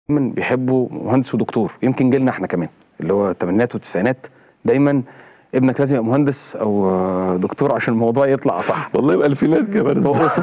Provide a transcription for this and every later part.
دايما بيحبوا مهندس ودكتور يمكن جيلنا احنا كمان اللي هو الثمانينات والتسعينات دايما ابنك لازم يبقى مهندس او آه، دكتور عشان الموضوع يطلع صح والله يبقى الفينات كمان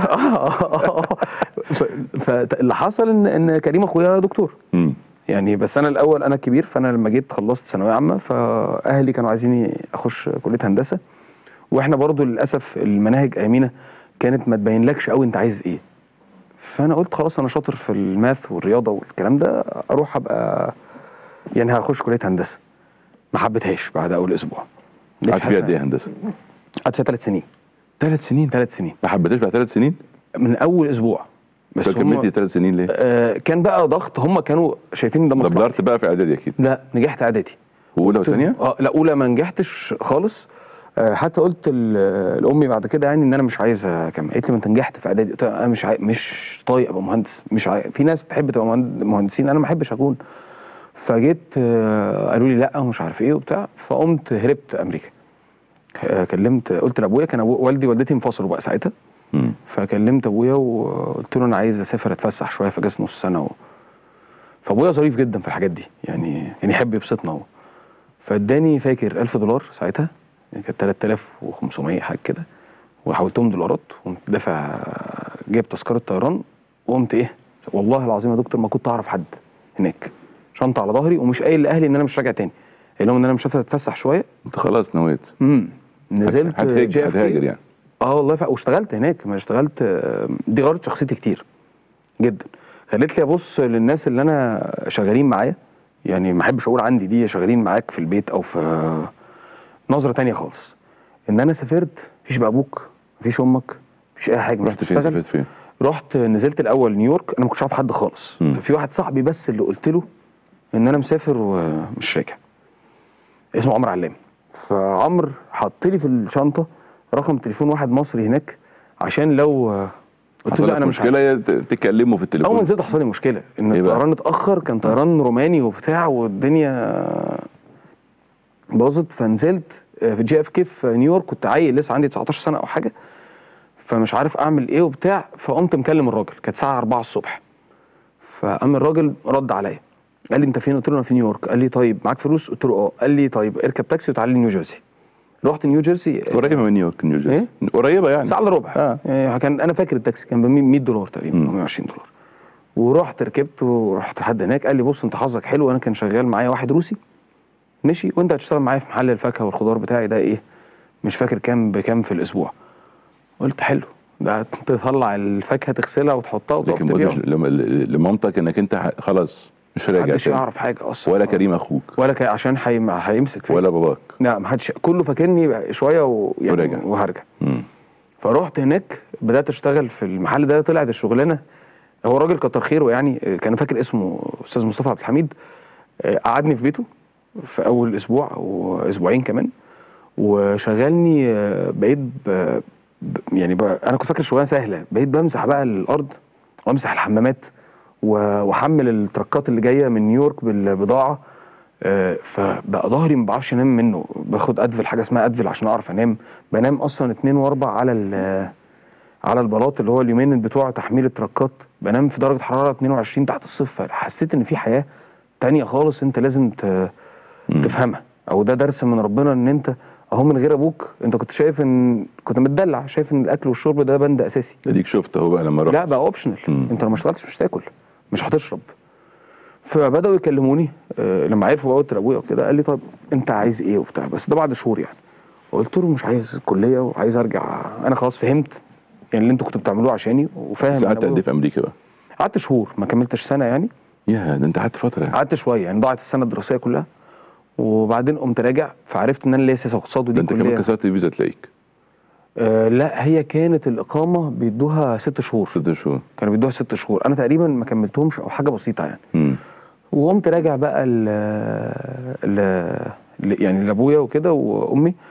فاللي حصل ان ان كريم اخويا دكتور مم. يعني بس انا الاول انا الكبير فانا لما جيت خلصت ثانويه عامه فاهلي كانوا عايزيني اخش كليه هندسه واحنا برضو للاسف المناهج ايامينا كانت ما تبينلكش قوي انت عايز ايه فانا قلت خلاص انا شاطر في الماث والرياضه والكلام ده اروح ابقى يعني هخش كليه هندسه ما حبيتهاش بعد اول اسبوع ليش قعدت فيها حاسة- قد ايه هندسه؟ قعدت فيها ثلاث سنين ثلاث سنين ثلاث سنين ما حبيتهاش بعد ثلاث سنين؟ من اول اسبوع بس بس هم كملتي ثلاث سنين ليه؟ آه كان بقى ضغط هم كانوا شايفين ده مصلحه دبلرت بقى في اعدادي اكيد لا نجحت اعدادي واولى وثانيه؟ اه لا اولى ما نجحتش خالص آه، حتى قلت ل- لامي بعد كده يعني ان انا مش عايز اكمل قالت لي ما انت نجحت في اعدادي قلت لها انا مش عاي... مش طايق ابقى مهندس مش عاي... في ناس تحب تبقى مهند- مهندسين انا ما احبش اكون فجيت آه، قالوا لي لا ومش عارف ايه وبتاع فقمت هربت امريكا آه، كلمت قلت لابويا كان أبو... والدي ووالدتي انفصلوا بقى ساعتها مم. فكلمت ابويا وقلت له انا عايز اسافر اتفسح شويه في اجازه نص سنه و... فابويا ظريف جدا في الحاجات دي يعني كان يحب يبسطنا هو فاداني فاكر 1000 دولار ساعتها يعني كانت 3500 حاجه كده وحولتهم دولارات وقمت دافع جايب تذكره طيران وقمت ايه والله العظيم يا دكتور ما كنت اعرف حد هناك شنطه على ظهري ومش قايل لاهلي ان انا مش راجع تاني قايل لهم ان انا مش هسافر اتفسح شويه انت خلاص نويت امم نزلت هتهاجر JFK. هتهاجر يعني اه والله ف... واشتغلت هناك ما اشتغلت آه، دي غيرت شخصيتي كتير جدا خلت لي ابص للناس اللي انا شغالين معايا يعني ما احبش اقول عندي دي شغالين معاك في البيت او في نظره تانية خالص ان انا سافرت مفيش بقى ابوك مفيش امك مفيش اي حاجه مش رحت فين بتشتغل سافرت فين؟ رحت نزلت الاول نيويورك انا ما كنتش عارف حد خالص مم. ففي واحد صاحبي بس اللي قلت له ان انا مسافر ومش راجع اسمه عمرو علام فعمرو حط لي في الشنطه رقم تليفون واحد مصري هناك عشان لو قلت حصل له لك انا مش عارف. مشكله ت- تكلمه في اول ما التليفون نزلت حصل لي مشكله ان إيه بقى؟ الطيران اتاخر كان طيران روماني وبتاع والدنيا باظت فنزلت في جي اف كي في نيويورك كنت عيل لسه عندي 19 سنه او حاجه فمش عارف اعمل ايه وبتاع فقمت مكلم الراجل كانت الساعه 4 الصبح فقام الراجل رد عليا قال لي انت فين قلت له انا في نيويورك قال لي طيب معاك فلوس قلت له اه قال لي طيب اركب تاكسي وتعالى نيو جيرسي رحت نيو جيرسي قريبه من نيويورك نيو جيرسي إيه؟ قريبه يعني ساعه الا ربع آه. يعني كان انا فاكر التاكسي كان ب 100 دولار تقريبا مم. او 120 دولار ورحت ركبت ورحت لحد هناك قال لي بص انت حظك حلو انا كان شغال معايا واحد روسي مشي وانت هتشتغل معايا في محل الفاكهه والخضار بتاعي ده ايه مش فاكر كام بكام في الاسبوع قلت حلو ده تطلع الفاكهه تغسلها وتحطها وتقف لكن ما تبيعها قلتش لم- لمامتك انك انت ح- خلاص مش راجع محدش تاني. يعرف حاجه اصلا ولا كريم اخوك ولا ك... عشان هيم- هيمسك فيا ولا باباك لا محدش كله فاكرني شويه و... يعني ورجع. وهرجع مم. فرحت هناك بدات اشتغل في المحل ده طلعت الشغلانه هو راجل كتر خيره يعني آه، كان فاكر اسمه استاذ مصطفى عبد الحميد آه، قعدني في بيته في اول اسبوع او اسبوعين كمان وشغلني آه، بقيت ب... ب... يعني ب... انا كنت فاكر شغلانه سهله بقيت بمسح بقى الارض وامسح الحمامات و- واحمل التركات اللي جايه من نيويورك بالبضاعه آه، فبقى ظهري ما بعرفش انام منه باخد ادفل حاجه اسمها ادفل عشان اعرف انام بنام اصلا اتنين واربع على ال- على البلاط اللي هو اليومين بتوع تحميل التركات بنام في درجه حراره 22 تحت الصفر حسيت ان في حياه تانية خالص انت لازم ت- مم. تفهمها او ده درس من ربنا ان انت اهو من غير ابوك انت كنت شايف ان كنت متدلع شايف ان الاكل والشرب ده بند اساسي اديك شفت اهو بقى لما رحت لا بقى اوبشنال مم. انت لو ما اشتغلتش مش هتاكل مش هتشرب فبداوا يكلموني آه، لما عرفوا بقى قلت لابويا وكده قال لي طب انت عايز ايه وبتاع بس ده بعد شهور يعني قلت له مش عايز كليه وعايز ارجع انا خلاص فهمت يعني اللي انتوا كنتوا بتعملوه عشاني وفاهم بس أنا قعدت قد بقول- ايه في امريكا بقى؟ قعدت شهور ما كملتش سنه يعني يا ده انت قعدت فتره قعدت شويه يعني ضاعت السنه الدراسيه كلها وبعدين قمت راجع فعرفت ان انا ليا سياسه واقتصاد ده ودي انت كمان كليه كسرت الفيزا تلاقيك آه لا هي كانت الاقامه بيدوها ست شهور ست شهور كانوا بيدوها ست شهور انا تقريبا ما كملتهمش او حاجه بسيطه يعني مم. وقمت راجع بقى ل... ل... ل... يعني لابويا وكده وامي